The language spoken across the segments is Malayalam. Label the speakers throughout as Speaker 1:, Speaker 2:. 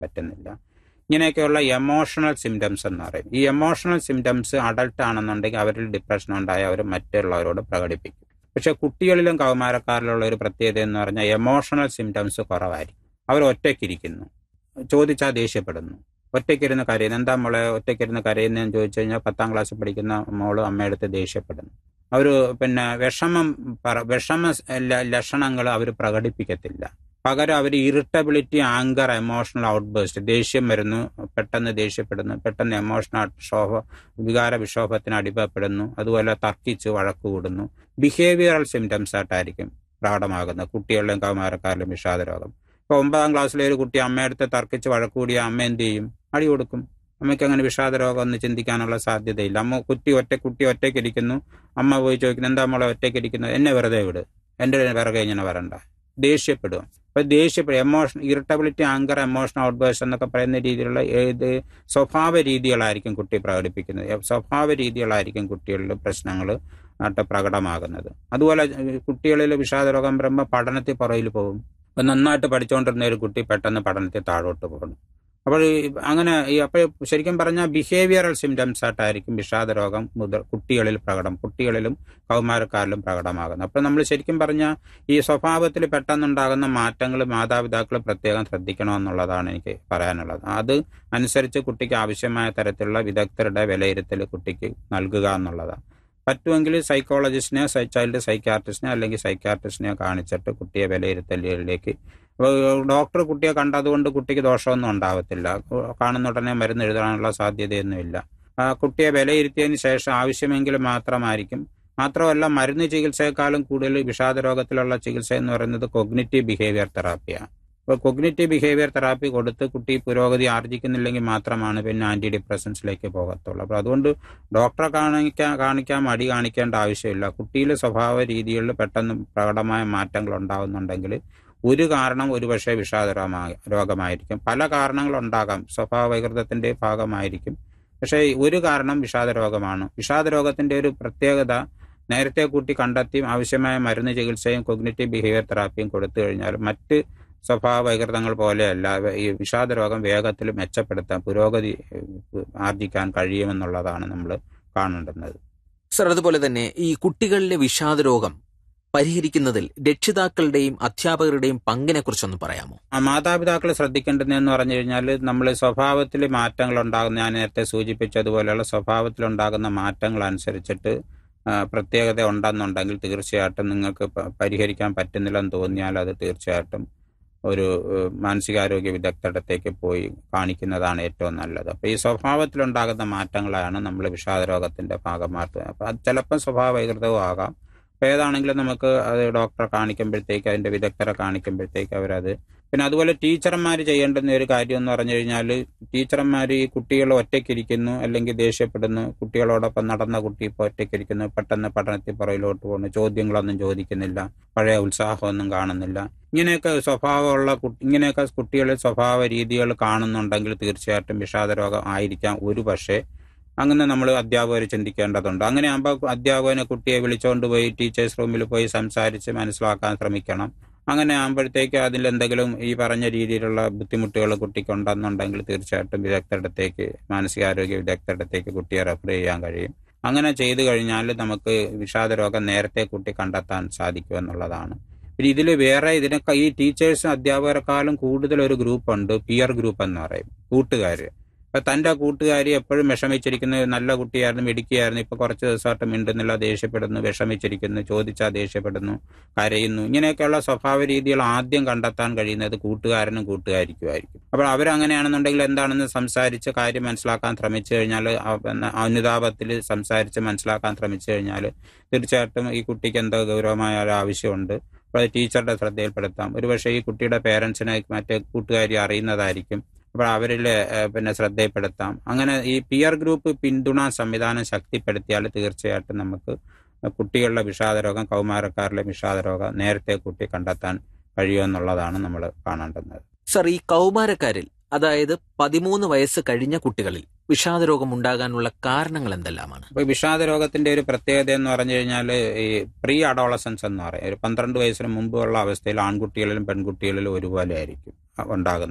Speaker 1: പറ്റുന്നില്ല ഇങ്ങനെയൊക്കെയുള്ള എമോഷണൽ സിംറ്റംസ് എന്ന് പറയും ഈ എമോഷണൽ സിംറ്റംസ് അഡൾട്ട് ആണെന്നുണ്ടെങ്കിൽ അവരിൽ ഡിപ്രഷൻ ഉണ്ടായി അവർ മറ്റുള്ളവരോട് പ്രകടിപ്പിക്കും പക്ഷെ കുട്ടികളിലും കൗമാരക്കാരിലുള്ള ഒരു പ്രത്യേകത എന്ന് പറഞ്ഞാൽ എമോഷണൽ സിംറ്റംസ് കുറവായിരിക്കും അവർ ഒറ്റയ്ക്കിരിക്കുന്നു ചോദിച്ചാൽ ദേഷ്യപ്പെടുന്നു ഒറ്റയ്ക്കിരുന്ന് കരയുന്നു എന്താ മോളെ ഒറ്റയ്ക്കിരുന്ന് കരയുന്നതെന്ന് ചോദിച്ചു കഴിഞ്ഞാൽ പത്താം ക്ലാസ്സിൽ പഠിക്കുന്ന മോള് അമ്മയെടുത്ത് ദേഷ്യപ്പെടുന്നു അവർ പിന്നെ വിഷമം പറ- വിഷമ ലക്ഷണങ്ങൾ അവർ പ്രകടിപ്പിക്കത്തില്ല പകരം അവർ ഇറിറ്റബിലിറ്റി ആങ്കർ എമോഷണൽ ഔട്ട്ബേസ്റ്റ് ദേഷ്യം വരുന്നു പെട്ടെന്ന് ദേഷ്യപ്പെടുന്നു പെട്ടെന്ന് എമോഷണൽ ക്ഷോഭ വികാര വിക്ഷോഭത്തിന് അടിമപ്പെടുന്നു അതുപോലെ തർക്കിച്ച് വഴക്ക് കൂടുന്നു ബിഹേവിയറൽ സിംറ്റംസ് ആയിട്ടായിരിക്കും പ്രകടമാകുന്നത് കുട്ടികളിലും കൗമാരക്കാരിലും വിഷാദരോഗം ഇപ്പോൾ ഒമ്പതാം ക്ലാസ്സിലെ ഒരു കുട്ടി അമ്മയടുത്ത് തർക്കിച്ച് വഴക്ക് കൂടിയ അമ്മ എന്ത് ചെയ്യും അടി കൊടുക്കും അമ്മയ്ക്ക് അങ്ങനെ വിഷാദരോഗം ഒന്ന് ചിന്തിക്കാനുള്ള സാധ്യതയില്ല അമ്മ കുട്ടി ഒറ്റ കുട്ടി ഒറ്റയ്ക്കിരിക്കുന്നു അമ്മ പോയി ചോദിക്കുന്നു എന്താ മോളെ ഒറ്റയ്ക്കിരിക്കുന്നത് എന്നെ വെറുതെ വിട് എൻ്റെ പിറകെ ഇങ്ങനെ വരണ്ട ദേഷ്യപ്പെടുക അപ്പൊ ദേഷ്യപ്പെടും emotion irritability anger emotion outbursts എന്നൊക്കെ പറയുന്ന രീതിയിലുള്ള ഏത് സ്വഭാവ രീതികളായിരിക്കും കുട്ടി പ്രകടിപ്പിക്കുന്നത് എ- സ്വഭാവ രീതികളായിരിക്കും കുട്ടികളിൽ പ്രശ്നങ്ങൾ ആയിട്ട് പ്രകടമാകുന്നത് അതുപോലെ ഏഹ്, കുട്ടികളിൽ വിഷാദരോഗം വരുമ്പോൾ പഠനത്തിൽ പുറകിൽ പോകും ഇപ്പൊ നന്നായിട്ട് പഠിച്ചുകൊണ്ടിരുന്ന ഒരു കുട്ടി പെട്ടെന്ന് പഠനത്തിൽ താഴോട്ട് പോകുന്നു അപ്പോൾ ഈ അങ്ങനെ ഈ അപ്പോൾ ശരിക്കും പറഞ്ഞാൽ ബിഹേവിയറൽ സിംറ്റംസ് ആയിട്ടായിരിക്കും വിഷാദരോഗം മുതൽ കുട്ടികളിൽ പ്രകടം കുട്ടികളിലും കൗമാരക്കാരിലും പ്രകടമാകുന്നത് അപ്പോൾ നമ്മൾ ശരിക്കും പറഞ്ഞാൽ ഈ സ്വഭാവത്തിൽ പെട്ടെന്നുണ്ടാകുന്ന മാറ്റങ്ങൾ മാതാപിതാക്കൾ പ്രത്യേകം ശ്രദ്ധിക്കണമെന്നുള്ളതാണ് എനിക്ക് പറയാനുള്ളത് അത് അനുസരിച്ച് കുട്ടിക്ക് ആവശ്യമായ തരത്തിലുള്ള വിദഗ്ധരുടെ വിലയിരുത്തൽ കുട്ടിക്ക് നൽകുക എന്നുള്ളതാണ് പറ്റുമെങ്കിൽ സൈക്കോളജിസ്റ്റിനെയോ സൈ ചൈൽഡ് സൈക്യാട്രിസ്റ്റിനെയോ അല്ലെങ്കിൽ സൈക്യാട്രിസ്റ്റിനെയോ കാണിച്ചിട്ട് കുട്ടിയെ വിലയിരുത്തലിലേക്ക് അപ്പോൾ ഡോക്ടർ കുട്ടിയെ കണ്ടതുകൊണ്ട് കുട്ടിക്ക് ദോഷമൊന്നും ഉണ്ടാവത്തില്ല കാണുന്ന ഉടനെ മരുന്ന് എഴുതാനുള്ള സാധ്യതയൊന്നുമില്ല ആ കുട്ടിയെ വിലയിരുത്തിയതിന് ശേഷം ആവശ്യമെങ്കിൽ മാത്രമായിരിക്കും മാത്രമല്ല മരുന്ന് ചികിത്സയെക്കാളും കൂടുതൽ വിഷാദരോഗത്തിലുള്ള ചികിത്സ എന്ന് പറയുന്നത് കൊഗ്നിറ്റീവ് ബിഹേവിയർ തെറാപ്പിയാണ് ഇപ്പോൾ കൊഗ്നിറ്റീവ് ബിഹേവിയർ തെറാപ്പി കൊടുത്ത് കുട്ടി പുരോഗതി ആർജിക്കുന്നില്ലെങ്കിൽ മാത്രമാണ് പിന്നെ ആന്റി ഡിപ്രഷൻസിലേക്ക് പോകത്തുള്ളൂ അപ്പോൾ അതുകൊണ്ട് ഡോക്ടറെ കാണിക്കാൻ കാണിക്കാൻ മടി കാണിക്കേണ്ട ആവശ്യമില്ല കുട്ടിയിലെ സ്വഭാവ രീതികളിൽ പെട്ടെന്ന് പ്രകടമായ മാറ്റങ്ങൾ ഉണ്ടാകുന്നുണ്ടെങ്കിൽ ഒരു കാരണം ഒരുപക്ഷെ വിഷാദരോഗമായി രോഗമായിരിക്കും പല കാരണങ്ങളുണ്ടാകാം സ്വഭാവ വൈകൃതത്തിന്റെ ഭാഗമായിരിക്കും പക്ഷേ ഒരു കാരണം വിഷാദരോഗമാണ് വിഷാദരോഗത്തിന്റെ ഒരു പ്രത്യേകത നേരത്തെ കൂട്ടി കണ്ടെത്തി ആവശ്യമായ മരുന്ന് ചികിത്സയും കൊഗ്നിറ്റീവ് ബിഹേവിയർ തെറാപ്പിയും കൊടുത്തു കഴിഞ്ഞാൽ മറ്റ് സ്വഭാവ വൈകൃതങ്ങൾ പോലെയല്ല ഈ വിഷാദരോഗം വേഗത്തിൽ മെച്ചപ്പെടുത്താൻ പുരോഗതി ഏഹ്, ആർജിക്കാൻ കഴിയുമെന്നുള്ളതാണ് നമ്മൾ കാണേണ്ടുന്നത്
Speaker 2: സർ അതുപോലെ തന്നെ ഈ കുട്ടികളിലെ വിഷാദരോഗം പരിഹരിക്കുന്നതിൽ രക്ഷിതാക്കളുടെയും അധ്യാപകരുടെയും പങ്കിനെ കുറിച്ചൊന്ന് പറയാമോ
Speaker 1: ആ മാതാപിതാക്കൾ ശ്രദ്ധിക്കേണ്ടതെന്ന് പറഞ്ഞു കഴിഞ്ഞാൽ നമ്മൾ സ്വഭാവത്തിൽ മാറ്റങ്ങൾ ഉണ്ടാകുന്ന ഞാൻ നേരത്തെ സൂചിപ്പിച്ചതുപോലെയുള്ള സ്വഭാവത്തിലുണ്ടാകുന്ന മാറ്റങ്ങൾ അനുസരിച്ചിട്ട് ആ, പ്രത്യേകത ഉണ്ടെന്നുണ്ടെങ്കിൽ തീർച്ചയായിട്ടും നിങ്ങൾക്ക് പ- പരിഹരിക്കാൻ പറ്റുന്നില്ലെന്ന് തോന്നിയാൽ അത് തീർച്ചയായിട്ടും ഒരു ഏഹ്, മാനസികാരോഗ്യ വിദഗ്ധടത്തേക്ക് പോയി കാണിക്കുന്നതാണ് ഏറ്റവും നല്ലത് അപ്പോൾ ഈ സ്വഭാവത്തിലുണ്ടാകുന്ന മാറ്റങ്ങളാണ് നമ്മൾ വിഷാദരോഗത്തിന്റെ ഭാഗമായിട്ട് അപ്പോൾ അത് ചിലപ്പം സ്വഭാവ വൈകൃതവും ആകാം അപ്പോൾ ഏതാണെങ്കിലും നമുക്ക് അത് ഡോക്ടറെ കാണിക്കുമ്പോഴത്തേക്ക് അതിന്റെ വിദഗ്ധരെ കാണിക്കുമ്പോഴത്തേക്ക് അവരത് പിന്നെ അതുപോലെ ടീച്ചർമാർ ചെയ്യേണ്ടുന്ന ഒരു കാര്യം എന്ന് പറഞ്ഞു കഴിഞ്ഞാൽ ടീച്ചർമാർ ഈ കുട്ടികൾ ഒറ്റയ്ക്കിരിക്കുന്നു അല്ലെങ്കിൽ ദേഷ്യപ്പെടുന്നു കുട്ടികളോടൊപ്പം നടന്ന കുട്ടി ഇപ്പോൾ ഒറ്റയ്ക്കിരിക്കുന്നു പെട്ടെന്ന് പഠനത്തിൽ പുറകിലോട്ട് പോകുന്നു ചോദ്യങ്ങളൊന്നും ചോദിക്കുന്നില്ല പഴയ ഉത്സാഹമൊന്നും കാണുന്നില്ല ഇങ്ങനെയൊക്കെ സ്വഭാവമുള്ള കുട്ടി ഇങ്ങനെയൊക്കെ കുട്ടികളിൽ സ്വഭാവ രീതികൾ കാണുന്നുണ്ടെങ്കിൽ തീർച്ചയായിട്ടും വിഷാദരോഗം ആയിരിക്കാം ഒരു പക്ഷേ അങ്ങനെ നമ്മൾ അധ്യാപകർ ചിന്തിക്കേണ്ടതുണ്ട് അങ്ങനെ ആകുമ്പോൾ അധ്യാപകനെ കുട്ടിയെ വിളിച്ചുകൊണ്ട് പോയി ടീച്ചേഴ്സ് റൂമിൽ പോയി സംസാരിച്ച് മനസ്സിലാക്കാൻ ശ്രമിക്കണം അങ്ങനെ ആകുമ്പോഴത്തേക്ക് അതിൽ എന്തെങ്കിലും ഈ പറഞ്ഞ രീതിയിലുള്ള ബുദ്ധിമുട്ടുകൾ കുട്ടിക്കുണ്ടെന്നുണ്ടെങ്കിൽ തീർച്ചയായിട്ടും വിദഗ്ധരുടെ മാനസികാരോഗ്യ വിദഗ്ധരുടെ കുട്ടിയെ റെഫർ ചെയ്യാൻ കഴിയും അങ്ങനെ ചെയ്തു കഴിഞ്ഞാൽ നമുക്ക് വിഷാദരോഗം നേരത്തെ കുട്ടി കണ്ടെത്താൻ സാധിക്കുമെന്നുള്ളതാണ് പിന്നെ ഇതിൽ വേറെ ഇതിനൊക്കെ ഈ ടീച്ചേഴ്സും അധ്യാപകരെക്കാളും കൂടുതൽ ഒരു ഗ്രൂപ്പുണ്ട് പിയർ ഗ്രൂപ്പ് എന്ന് പറയും കൂട്ടുകാർ ഇപ്പൊ തന്റെ കൂട്ടുകാരി എപ്പോഴും വിഷമിച്ചിരിക്കുന്നു നല്ല കുട്ടിയായിരുന്നു മിടുക്കിയായിരുന്നു ഇപ്പൊ കുറച്ച് ദിവസമായിട്ട് മിണ്ടുന്നില്ല ദേഷ്യപ്പെടുന്നു വിഷമിച്ചിരിക്കുന്നു ചോദിച്ചാൽ ദേഷ്യപ്പെടുന്നു കരയുന്നു ഇങ്ങനെയൊക്കെയുള്ള സ്വഭാവ രീതികൾ ആദ്യം കണ്ടെത്താൻ കഴിയുന്നത് കൂട്ടുകാരനും കൂട്ടുകാരിക്കുമായിരിക്കും അപ്പോൾ അവരങ്ങനെയാണെന്നുണ്ടെങ്കിൽ എന്താണെന്ന് സംസാരിച്ച് കാര്യം മനസ്സിലാക്കാൻ ശ്രമിച്ചു കഴിഞ്ഞാൽ അനുതാപത്തിൽ സംസാരിച്ച് മനസ്സിലാക്കാൻ ശ്രമിച്ചു കഴിഞ്ഞാൽ തീർച്ചയായിട്ടും ഈ കുട്ടിക്ക് എന്തോ ഗൗരവമായ ഒരു ആവശ്യമുണ്ട് അപ്പോൾ അത് ടീച്ചറുടെ ശ്രദ്ധയിൽപ്പെടുത്താം ഒരുപക്ഷെ ഈ കുട്ടിയുടെ പേരൻസിനെ മറ്റേ കൂട്ടുകാരി അറിയുന്നതായിരിക്കും അപ്പോൾ അവരിൽ പിന്നെ ശ്രദ്ധയിൽപ്പെടുത്താം അങ്ങനെ ഈ പിയർ ഗ്രൂപ്പ് പിന്തുണ സംവിധാനം ശക്തിപ്പെടുത്തിയാൽ തീർച്ചയായിട്ടും നമുക്ക് കുട്ടികളുടെ വിഷാദരോഗം കൗമാരക്കാരിലെ വിഷാദരോഗം നേരത്തെ കുട്ടി കണ്ടെത്താൻ കഴിയുമെന്നുള്ളതാണ് നമ്മൾ കാണേണ്ടുന്നത്
Speaker 2: സർ ഈ കൗമാരക്കാരിൽ അതായത് പതിമൂന്ന് വയസ്സ് കഴിഞ്ഞ കുട്ടികളിൽ വിഷാദരോഗം ഉണ്ടാകാനുള്ള കാരണങ്ങൾ എന്തെല്ലാമാണ്
Speaker 1: അപ്പോൾ വിഷാദരോഗത്തിന്റെ ഒരു പ്രത്യേകത എന്ന് പറഞ്ഞു കഴിഞ്ഞാൽ ഈ പ്രീ അഡോളസൻസ് എന്ന് പറയും ഒരു പന്ത്രണ്ട് വയസ്സിന് മുമ്പുള്ള അവസ്ഥയിൽ ആൺകുട്ടികളിലും പെൺകുട്ടികളിലും ഒരുപോലെ ആയിരിക്കും ഉണ്ടാകുന്നത്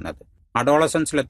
Speaker 1: അഡോളസൻസിൽ